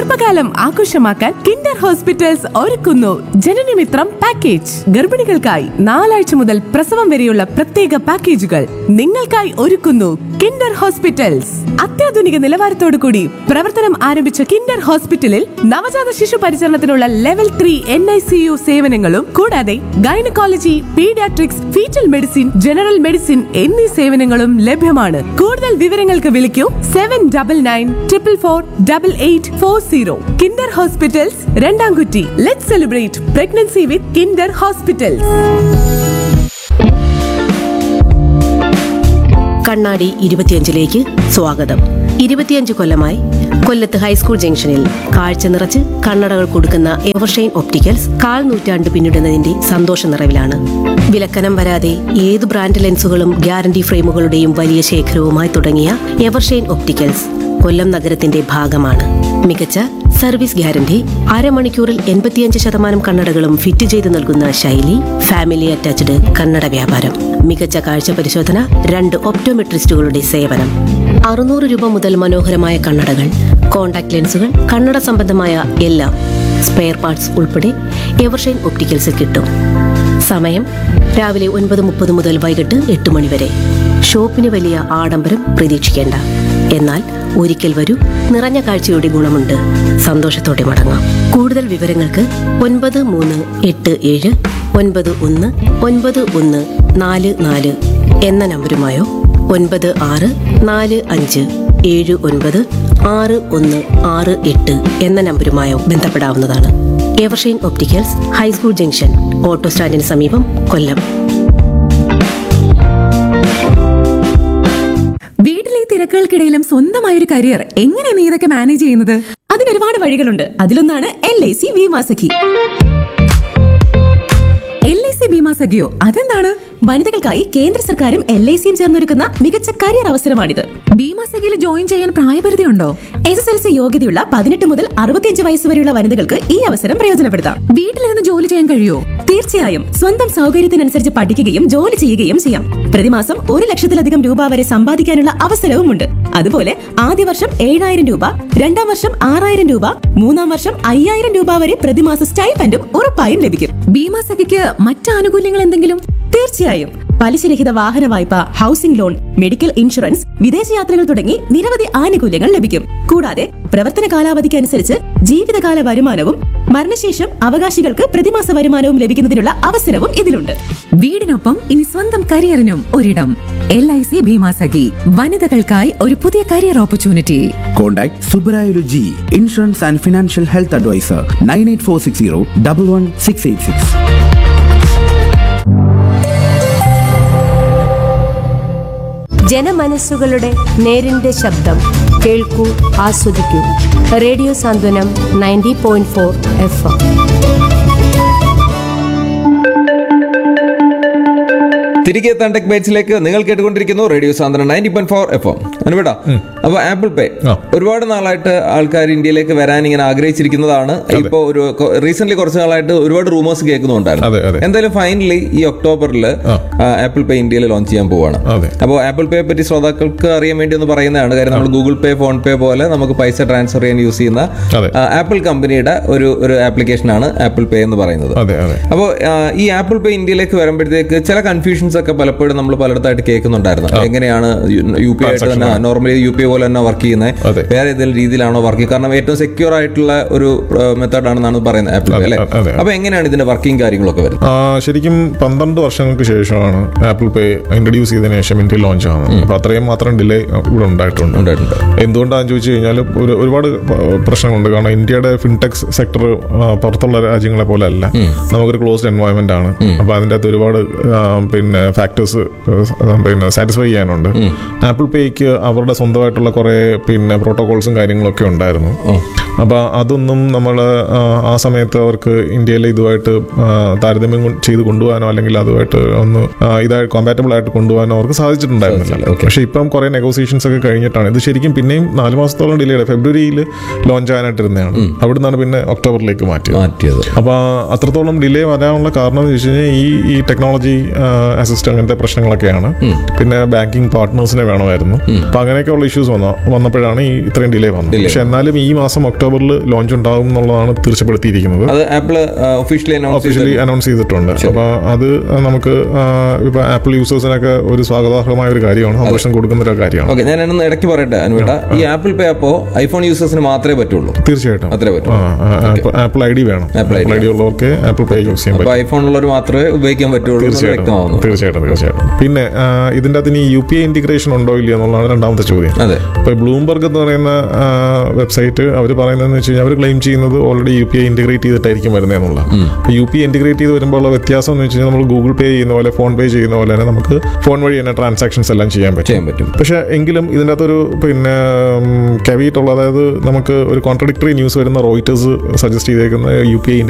ഗർഭകാലം ആഘോഷമാക്കാൻ Kinder hospitals ഒരുക്കുന്നു ജനനമിത്രം പാക്കേജ് ഗർഭിണികൾക്കായി നാലാഴ്ച മുതൽ പ്രസവം വരെയുള്ള പ്രത്യേക പാക്കേജുകൾ നിങ്ങൾക്കായി ഒരുക്കുന്നു കിൻഡർ ഹോസ്പിറ്റൽസ് അത്യാധുനിക നിലവാരത്തോടു കൂടി പ്രവർത്തനം ആരംഭിച്ച കിൻഡർ ഹോസ്പിറ്റലിൽ നവജാത ശിശു പരിചരണത്തിനുള്ള level three N I C U സേവനങ്ങളും കൂടാതെ gynaecology paediatrics foetal medicine general medicine എന്നീ സേവനങ്ങളും ലഭ്യമാണ് കൂടുതൽ വിവരങ്ങൾക്ക് വിളിക്കൂ seven double nine triple four double eight four zero Kinder hospitals രണ്ടാംകുറ്റി let celebrate pregnancy with Kinder hospitals കണ്ണാടി ഇരുപത്തിയഞ്ചിലേക്ക് സ്വാഗതം ഇരുപത്തിയഞ്ച് കൊല്ലമായി കൊല്ലത്ത് ഹൈസ്കൂൾ ജംഗ്ഷനിൽ കാഴ്ച നിറച്ച് കണ്ണടകൾ കൊടുക്കുന്ന എവർഷൈൻ ഒപ്റ്റിക്കൽസ് കാൽ നൂറ്റാണ്ട് പിന്നിടുന്നതിന്റെ സന്തോഷ നിറവിലാണ് വിലക്കനം വരാതെ ഏത് ബ്രാൻഡ് ലെൻസുകളും ഗ്യാരണ്ടി ഫ്രെയിമുകളുടെയും വലിയ ശേഖരവുമായി തുടങ്ങിയ എവർഷൈൻ ഒപ്റ്റിക്കൽസ് കൊല്ലം നഗരത്തിന്റെ ഭാഗമാണ് മികച്ച സർവീസ് ഗ്യാരണ്ടി അരമണിക്കൂറിൽ എൺപത്തിയഞ്ച് ശതമാനം കണ്ണടകളും ഫിറ്റ് ചെയ്ത് നൽകുന്ന ശൈലി ഫാമിലി അറ്റാച്ച്ഡ് കണ്ണട വ്യാപാരം മികച്ച കാഴ്ച പരിശോധന രണ്ട് ഒപ്റ്റോമെട്രിസ്റ്റുകളുടെ സേവനം അറുന്നൂറ് രൂപ മുതൽ മനോഹരമായ കണ്ണടകൾ കോൺടാക്ട് ലെൻസുകൾ കണ്ണട സംബന്ധമായ എല്ലാം സ്പെയർ പാർട്സ് ഉൾപ്പെടെ എവർഷൈൻ ഒപ്റ്റിക്കൽസിൽ കിട്ടും സമയം രാവിലെ ഒൻപത് മുപ്പത് മുതൽ വൈകിട്ട് എട്ട് മണി വരെ ഷോപ്പിന് വലിയ ആഡംബരം പ്രതീക്ഷിക്കേണ്ട എന്നാൽ ഒരിക്കൽ വരൂ നിറഞ്ഞ കാഴ്ചയുടെ ഗുണമുണ്ട് സന്തോഷത്തോടെ മടങ്ങാം കൂടുതൽ വിവരങ്ങൾക്ക് ഒൻപത് മൂന്ന് എട്ട് ഏഴ് ഒൻപത് ഒന്ന് ഒൻപത് ഒന്ന് നാല് നാല് എന്ന നമ്പരുമായോ ഒൻപത് ആറ് നാല് അഞ്ച് ഏഴ് ഒൻപത് ആറ് ഒന്ന് ആറ് എട്ട് എന്ന നമ്പരുമായോ ബന്ധപ്പെടാവുന്നതാണ് Evershine opticals high school junction auto സ്റ്റാൻഡിന് സമീപം കൊല്ലം വീട്ടിലെ തിരക്കുകൾക്കിടയിലും സ്വന്തമായ ഒരു കരിയർ എങ്ങനെ നീ ഇതൊക്കെ മാനേജ് ചെയ്യുന്നത് അതിന് ഒരുപാട് വഴികളുണ്ട് അതിലൊന്നാണ് L I C Bima Sakhi L I C Bima സഖിയോ അതെന്താണ് വനിതകൾക്കായി കേന്ദ്ര സർക്കാരും എൽ ഐ സിയും ചേർന്നൊരുക്കുന്ന മികച്ച കരിയർ അവസരമാണിത് ബീമാ സഖിയിൽ ജോയിൻ ചെയ്യാൻ പ്രായപരിധി ഉണ്ടോ എസ് എസ് എൽ സി യോഗ്യതയുള്ള പതിനെട്ട് മുതൽ അറുപത്തിയഞ്ച് വയസ്സ് വരെയുള്ള വനിതകൾക്ക് ഈ അവസരം പ്രയോജനപ്പെടുത്താം വീട്ടിലിരുന്ന് ജോലി ചെയ്യാൻ കഴിയുമോ തീർച്ചയായും സ്വന്തം സൗകര്യത്തിനനുസരിച്ച് പഠിക്കുകയും ജോലി ചെയ്യുകയും ചെയ്യാം പ്രതിമാസം ഒരു ലക്ഷത്തിലധികം രൂപ വരെ സമ്പാദിക്കാനുള്ള അവസരവുമുണ്ട് അതുപോലെ ആദ്യ വർഷം ഏഴായിരം രൂപ രണ്ടാം വർഷം ആറായിരം രൂപ മൂന്നാം വർഷം അയ്യായിരം രൂപ വരെ പ്രതിമാസ സ്റ്റൈപ്പൻഡും ഉറപ്പായും ലഭിക്കും ബീമാ സഖിക്ക് മറ്റ് ആനുകൂല്യങ്ങൾ എന്തെങ്കിലും തീർച്ചയായും പലിശരഹിത വാഹന വായ്പ ഹൗസിംഗ് ലോൺ മെഡിക്കൽ ഇൻഷുറൻസ് വിദേശയാത്രകൾ തുടങ്ങി നിരവധി ആനുകൂല്യങ്ങൾ ലഭിക്കും കൂടാതെ പ്രവർത്തന കാലാവധിക്ക് അനുസരിച്ച് ജീവിതകാല വരുമാനവും മരണശേഷം അവകാശികൾക്ക് പ്രതിമാസ വരുമാനവും ലഭിക്കുന്നതിനുള്ള അവസരവും ഇതിലുണ്ട് വീടിനൊപ്പം ഇനി സ്വന്തം കരിയറിനും ഒരിടം എൽ ഐ സി ഭീമാസഖി വനിതകൾക്കായി ഒരു പുതിയ career opportunity Contact Subrayulu G, Insurance and Financial Health Advisor, 98460 11686. ജനമനസ്സുകളുടെ നേരിന്റെ ശബ്ദം കേൾക്കൂ ആസ്വദിക്കൂ radio Santhwanam ninety point four F M തിരികെ തണ്ടക് ബേറ്റ്സിലേക്ക് നിങ്ങൾ കേട്ടുകൊണ്ടിരിക്കുന്നു radio Santhwanam ninety point four F M അനുവേടാ അപ്പൊ ആപ്പിൾ പേ ഒരുപാട് നാളായിട്ട് ആൾക്കാർ ഇന്ത്യയിലേക്ക് വരാൻ ഇങ്ങനെ ആഗ്രഹിച്ചിരിക്കുന്നതാണ് ഇപ്പൊ ഒരു റീസെന്റ് കുറച്ച് നാളായിട്ട് ഒരുപാട് റൂമേഴ്സ് അതെ, കേൾക്കുന്നുണ്ടായിരുന്നു അതെ. എന്തായാലും ഫൈനലി ഈ ഒക്ടോബറിൽ ആപ്പിൾ പേ ഇന്ത്യയിൽ ലോഞ്ച് ചെയ്യാൻ പോവാണ് അതെ. അപ്പോൾ ആപ്പിൾ പേയെ പറ്റി ശ്രോതാക്കൾക്ക് അറിയാൻ വേണ്ടി ഒന്ന് പറയുന്നതാണ് കാര്യം നമ്മൾ ഗൂഗിൾ പേ ഫോൺ പേ പോലെ നമുക്ക് പൈസ ട്രാൻസ്ഫർ ചെയ്യാൻ യൂസ് ചെയ്യുന്ന അതെ. ആ, ആപ്പിൾ കമ്പനിയുടെ ഒരു ഒരു ആപ്ലിക്കേഷനാണ് ആപ്പിൾ പേ എന്ന് പറയുന്നത് അതെ അതെ അപ്പോൾ ഈ ആപ്പിൾ പേ ഇന്ത്യയിലേക്ക് വരുമ്പോഴത്തേക്ക് ചില കൺഫ്യൂഷൻസ് ഒക്കെ പലപ്പോഴും നമ്മൾ പലയിടത്തായിട്ട് കേൾക്കുന്നുണ്ടായിരുന്നു എങ്ങനെയാണ് യു പി ആയിട്ട് തന്നെ നോർമലി യു പി പോലെ തന്നെ വർക്ക് അതെ. ചെയ്യുന്നത് വേറെ ഏതെങ്കിലും രീതിയിലാണോ വർക്ക് ചെയ്യുക കാരണം ഏറ്റവും സെക്യൂർ ആയിട്ടുള്ള ഒരു മെത്തേഡ് ആണെന്നാണ് പറയുന്നത് ആപ്പിൾ പേ അതെ, അല്ലേ അതെ. അപ്പൊ എങ്ങനെയാണ് ഇതിന്റെ വർക്കിംഗ് കാര്യങ്ങളൊക്കെ വരുന്നത് ആ, ശരിക്കും പന്ത്രണ്ട് വർഷങ്ങൾക്ക് ശേഷമാണ് ആപ്പിൾ പേ ഇൻട്രൊഡ്യൂസ് ചെയ്തതിനു ശേഷം ഇന്ത്യയിൽ ലോഞ്ച് ആവുന്നത് അപ്പൊ അത്രയും മാത്രം ഡിലേ ഇവിടെ ഉണ്ടായിട്ടുണ്ട് ഉണ്ടായിട്ടുണ്ട്. എന്തുകൊണ്ടാണെന്ന് ചോദിച്ചു കഴിഞ്ഞാൽ ഒരു ഒരുപാട് പ- പ്രശ്നങ്ങളുണ്ട് കാരണം ഇന്ത്യയുടെ ഫിൻടെക്സ് സെക്ടർ പുറത്തുള്ള രാജ്യങ്ങളെ പോലെ അല്ല നമുക്കൊരു ക്ലോസ്ഡ് എൻവയോൺമെന്റ് ആണ് അപ്പൊ അതിൻ്റെ അകത്ത് ഒരുപാട് ആ, പിന്നെ ഫാക്ടേഴ്സ് പിന്നെ സാറ്റിസ്ഫൈ ചെയ്യാനുണ്ട് ആപ്പിൾ പേയ്ക്ക് അവരുടെ സ്വന്തമായിട്ടുള്ള കുറെ പിന്നെ പ്രോട്ടോകോൾസും കാര്യങ്ങളൊക്കെ ഉണ്ടായിരുന്നു അപ്പൊ അതൊന്നും നമ്മൾ ആ സമയത്ത് അവർക്ക് ഇന്ത്യയിലെ ഇതുമായിട്ട് ആ, താരതമ്യം കൊണ്ട് ചെയ്ത് കൊണ്ടുപോകാനോ അല്ലെങ്കിൽ അതുമായിട്ട് ഒന്ന് ആ, ഇതായി കോമ്പാറ്റബിൾ ആയിട്ട് കൊണ്ടുപോകാനോ അവർക്ക് സാധിച്ചിട്ടുണ്ടായിരുന്നില്ല പക്ഷെ ഇപ്പം കുറെ നെഗോസിയേഷൻസ് ഒക്കെ കഴിഞ്ഞിട്ടാണ് ഇത് ശരിക്കും പിന്നെയും നാല് മാസത്തോളം ഡിലേ ഫെബ്രുവരിയിൽ ലോഞ്ച് ആകാനായിട്ടിരുന്നതാണ് അവിടെ നിന്നാണ് പിന്നെ ഒക്ടോബറിലേക്ക് മാറ്റിയത് മാറ്റിയത് അപ്പോൾ അത്രത്തോളം ഡിലേ വരാനുള്ള കാരണം എന്ന് വെച്ച് കഴിഞ്ഞാൽ ഈ ഈ ടെക്നോളജി അസിസ്റ്റ് അങ്ങനത്തെ പ്രശ്നങ്ങളൊക്കെയാണ് പിന്നെ ബാങ്കിങ് പാർട്ട്നേഴ്സിനെ വേണമായിരുന്നു അപ്പൊ അങ്ങനെയൊക്കെയുള്ള ഇഷ്യൂസ് വന്ന വന്നപ്പോഴാണ് ഈ ഇത്രയും ഡിലേ വന്നത് പക്ഷെ എന്നാലും ഈ മാസം ഒക്ടോബർ ഒക്ടോബറിൽ ലോഞ്ച് ഉണ്ടാകും എന്നുള്ളതാണ് തീർച്ചപ്പെടുത്തിയിരിക്കുന്നത് അത് Apple officially announce officially announce ചെയ്തിട്ടുണ്ട് അപ്പൊ അത് നമുക്ക് ആ, ഇപ്പൊ ആപ്പിൾ യൂസേഴ്സിനൊക്കെ ഒരു സ്വാഗതാർഹമായ ഒരു കാര്യമാണ് സന്തോഷം കൊടുക്കുന്ന ഒരു കാര്യമാണ് ഓക്കെ ഞാൻ ഒന്ന് ഇടയ്ക്ക് പറയട്ടെ അനുവേട്ട ഈ ആപ്പിൾ പേ അപ്പോ ഐഫോൺ യൂസേഴ്സിന് മാത്രമേ പറ്റുള്ളൂ തീർച്ചയായിട്ടും അത്രേ പറ്റൂ ആ, ആ, ആപ്പിൾ- ആപ്പിൾ ഐ ഡി വേണം Apple ID Apple I D ഉള്ളവർക്ക് ആപ്പിൾ പേ യൂസ് ചെയ്യാൻ അപ്പൊ പറ്റും ഐഫോൺ ഉള്ളവർ മാത്രമേ ഉപയോഗിക്കാൻ പറ്റുള്ളൂ എന്ന് തീർച്ചയായിട്ടും വ്യക്തമാവുന്നു തീർച്ചയായിട്ടും തീർച്ചയായിട്ടും പിന്നെ ആ, ഇതിന്റെ അകത്ത് ഇനി യു പി ഐ ഇന്റിഗ്രേഷൻ ഉണ്ടോ ഇല്ലയോ എന്നുള്ളതാണ് രണ്ടാമത്തെ ചോദ്യം അതെ ഇപ്പൊ ബ്ലൂംബർഗ് എന്ന് പറയുന്ന വെബ്സൈറ്റ് അവർ പറയുന്നതെന്ന് വെച്ച് കഴിഞ്ഞാൽ അവർ ക്ലെയിം ചെയ്യുന്നത് already U P I integrate ചെയ്തിട്ടായിരിക്കും വരുന്നത് എന്നുള്ള യു പി ഐ ഇന്റഗ്രേറ്റ് ചെയ്ത് വരുമ്പോൾ ഉള്ള വ്യത്യാസം എന്ന് വെച്ച് കഴിഞ്ഞാൽ നമ്മൾ ഗൂഗിൾ പേ ചെയ്യുന്ന പോലെ ഫോൺ പേ ചെയ്യുന്ന പോലെ തന്നെ നമുക്ക് ഫോൺ വഴി തന്നെ ട്രാൻസാക്ഷൻസ് എല്ലാം ചെയ്യാൻ പറ്റും ചെയ്യാൻ പറ്റും പക്ഷെ എങ്കിലും ഇതിൻ്റെ അകത്തൊരു പിന്നെ കവിയിട്ടുള്ള അതായത് നമുക്ക് ഒരു കോൺട്രഡിക്ടറി ന്യൂസ് വരുന്ന റോയിറ്റേഴ്സ് സജസ്റ്റ് ചെയ്തേക്കുന്ന യു പി ഐ